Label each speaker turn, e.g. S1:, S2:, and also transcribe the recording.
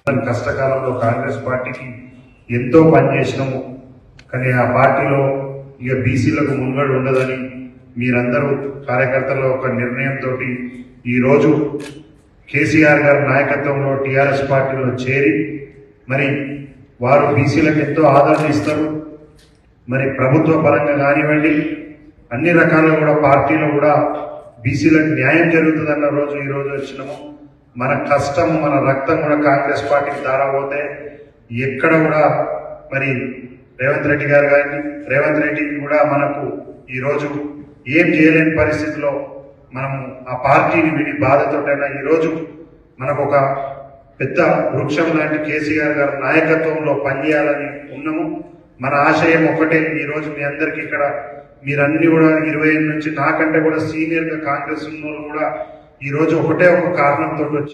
S1: కష్టకాలంలో కాంగ్రెస్ పార్టీకి ఎంతో పనిచేసినాము కానీ ఆ పార్టీలో ఇక బీసీలకు మునుగడు ఉండదని మీరందరూ కార్యకర్తల ఒక నిర్ణయంతో ఈరోజు కేసీఆర్ గారి నాయకత్వంలో టీఆర్ఎస్ పార్టీలో చేరి మరి వారు బీసీలకు ఎంతో ఆదరణ ఇస్తారు మరి ప్రభుత్వ పరంగా కానివ్వండి అన్ని రకాలుగా కూడా పార్టీలో కూడా బీసీలకు న్యాయం జరుగుతుందన్న రోజు ఈ రోజు వచ్చినాము మన కష్టం మన రక్తం కూడా కాంగ్రెస్ పార్టీకి దారబోతే ఎక్కడ కూడా మరి రేవంత్ రెడ్డి గారు కానీ రేవంత్ రెడ్డి కూడా మనకు ఈ రోజు ఏం చేయలేని పరిస్థితిలో మనము ఆ పార్టీని విడి బాధతోటైనా ఈ రోజు మనకు ఒక పెద్ద వృక్షం లాంటి కేసీఆర్ గారి నాయకత్వంలో పనిచేయాలని ఉన్నాము మన ఆశయం ఒకటే ఈ రోజు మీ అందరికి ఇక్కడ మీరన్ని కూడా ఇరవై ఏళ్ళ నుంచి నాకంటే కూడా సీనియర్ గా కాంగ్రెస్ ఉన్న వాళ్ళు కూడా ఈ రోజు ఒకటే ఒక కారణంతో వచ్చి